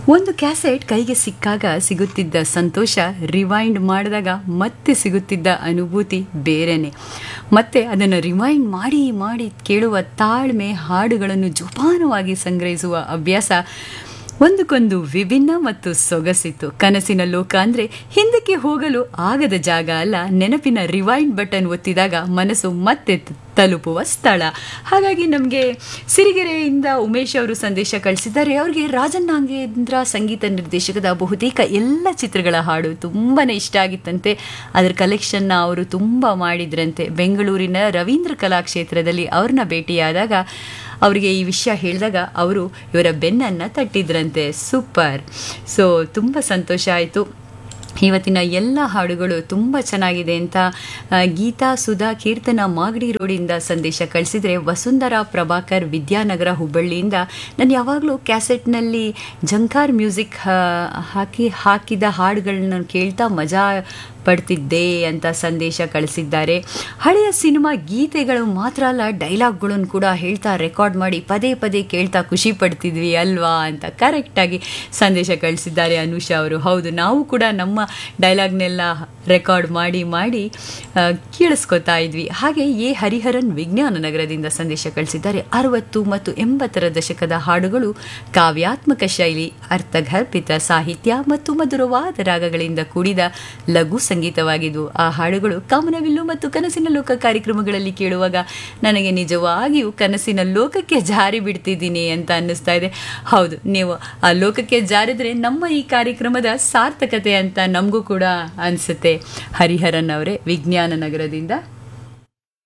ಒಂದು ಕ್ಯಾಸೆಟ್ ಕೈಗೆ ಸಿಕ್ಕಾಗ ಸಿಗುತ್ತಿದ್ದ ಸಂತೋಷ ರಿವೈಂಡ್ ಮಾಡಿದಾಗ ಮತ್ತೆ ಸಿಗುತ್ತಿದ್ದ ಅನುಭೂತಿ ಬೇರೆನೆ ಮತ್ತೆ ಅದನ್ನು ರಿವೈಂಡ್ ಮಾಡಿ ಮಾಡಿ ಕೇಳುವ ತಾಳ್ಮೆ ಹಾಡುಗಳನ್ನು ಜೋಪಾನವಾಗಿ ಸಂಗ್ರಹಿಸುವ ಅಭ್ಯಾಸ ಒಂದಕ್ಕೊಂದು ವಿಭಿನ್ನ ಮತ್ತು ಸೊಗಸಿತ್ತು ಕನಸಿನ ಲೋಕ ಅಂದರೆ ಹಿಂದಕ್ಕೆ ಹೋಗಲು ಆಗದ ಜಾಗ ಅಲ್ಲ ನೆನಪಿನ ರಿವೈಂಡ್ ಬಟನ್ ಒತ್ತಿದಾಗ ಮನಸ್ಸು ಮತ್ತೆ ತ- ತಲುಪುವ ಸ್ಥಳ ಹಾಗಾಗಿ ನಮಗೆ ಸಿರಿಗೆರೆಯಿಂದ ಉಮೇಶ್ ಅವರು ಸಂದೇಶ ಕಳಿಸಿದ್ದಾರೆ ಅವರಿಗೆ ರಾಜನ್ನಾಗೇಂದ್ರ ಸಂಗೀತ ನಿರ್ದೇಶಕದ ಬಹುತೇಕ ಎಲ್ಲ ಚಿತ್ರಗಳ ಹಾಡು ತುಂಬಾ ಇಷ್ಟ ಆಗಿತ್ತಂತೆ ಅದರ ಕಲೆಕ್ಷನ್ನ ಅವರು ತುಂಬ ಮಾಡಿದ್ರಂತೆ ಬೆಂಗಳೂರಿನ ರವೀಂದ್ರ ಕಲಾಕ್ಷೇತ್ರದಲ್ಲಿ ಅವ್ರನ್ನ ಭೇಟಿಯಾದಾಗ ಅವರಿಗೆ ಈ ವಿಷಯ ಹೇಳಿದಾಗ ಅವರು ಇವರ ಬೆನ್ನನ್ನು ತಟ್ಟಿದ್ರಂತೆ ಸೂಪರ್ ಸೊ ತುಂಬ ಸಂತೋಷ ಆಯಿತು ಇವತ್ತಿನ ಎಲ್ಲ ಹಾಡುಗಳು ತುಂಬ ಚೆನ್ನಾಗಿದೆ ಅಂತ ಆ, ಗೀತಾ ಸುಧಾ ಕೀರ್ತನ ಮಾಗಡಿ ರೋಡಿಂದ ಸಂದೇಶ ಕಳಿಸಿದರೆ ವಸುಂಧರಾ ಪ್ರಭಾಕರ್ ವಿದ್ಯಾನಗರ ಹುಬ್ಬಳ್ಳಿಯಿಂದ ನಾನು ಯಾವಾಗಲೂ ಕ್ಯಾಸೆಟ್ನಲ್ಲಿ ಜಂಕಾರ್ ಮ್ಯೂಸಿಕ್ ಹಾಕಿ ಹಾಕಿದ ಹಾಡುಗಳನ್ನ ಕೇಳ್ತಾ ಮಜಾ ಪಡ್ತಿದ್ದೆ ಅಂತ ಸಂದೇಶ ಕಳಿಸಿದ್ದಾರೆ ಹಳೆಯ ಸಿನಿಮಾ ಗೀತೆಗಳು ಮಾತ್ರ ಅಲ್ಲ ಡೈಲಾಗ್ಗಳನ್ನು ಕೂಡ ಹೇಳ್ತಾ ರೆಕಾರ್ಡ್ ಮಾಡಿ ಪದೇ ಪದೇ ಕೇಳ್ತಾ ಖುಷಿ ಪಡ್ತಿದ್ವಿ ಅಲ್ವಾ ಅಂತ ಕರೆಕ್ಟಾಗಿ ಸಂದೇಶ ಕಳಿಸಿದ್ದಾರೆ ಅನುಷಾ ಅವರು ಹೌದು ನಾವು ಕೂಡ ನಮ್ಮ ಡೈಲಾಗ್ನೆಲ್ಲ ರೆಕಾರ್ಡ್ ಮಾಡಿ ಮಾಡಿ ಆ, ಕೇಳಿಸ್ಕೊತಾ ಇದ್ವಿ ಹಾಗೆ ಎ ಹರಿಹರನ್ ವಿಜ್ಞಾನ ನಗರದಿಂದ ಸಂದೇಶ ಕಳಿಸಿದ್ದಾರೆ ಅರವತ್ತು ಮತ್ತು ಎಂಬತ್ತರ ದಶಕದ ಹಾಡುಗಳು ಕಾವ್ಯಾತ್ಮಕ ಶೈಲಿ ಅರ್ಥಗರ್ಭಿತ ಸಾಹಿತ್ಯ ಮತ್ತು ಮಧುರವಾದ ರಾಗಗಳಿಂದ ಕೂಡಿದ ಲಘು ಸಂಗೀತವಾಗಿದ್ವು ಆ ಹಾಡುಗಳು ಕಾಮನವಿಲ್ಲು ಮತ್ತು ಕನಸಿನ ಲೋಕ ಕಾರ್ಯಕ್ರಮಗಳಲ್ಲಿ ಕೇಳುವಾಗ ನನಗೆ ನಿಜವಾಗಿಯೂ ಕನಸಿನ ಲೋಕಕ್ಕೆ ಜಾರಿ ಬಿಡ್ತಿದ್ದೀನಿ ಅಂತ ಅನ್ನಿಸ್ತಾ ಇದೆ ಹೌದು ನೀವು ಆ ಲೋಕಕ್ಕೆ ಜಾರಿದ್ರೆ ನಮ್ಮ ಈ ಕಾರ್ಯಕ್ರಮದ ಸಾರ್ಥಕತೆ ಅಂತ ನಮಗೂ ಕೂಡ ಅನಿಸುತ್ತೆ ಹರಿಹರನ್ ಅವರೇ ವಿಜ್ಞಾನ ನಗರದಿಂದ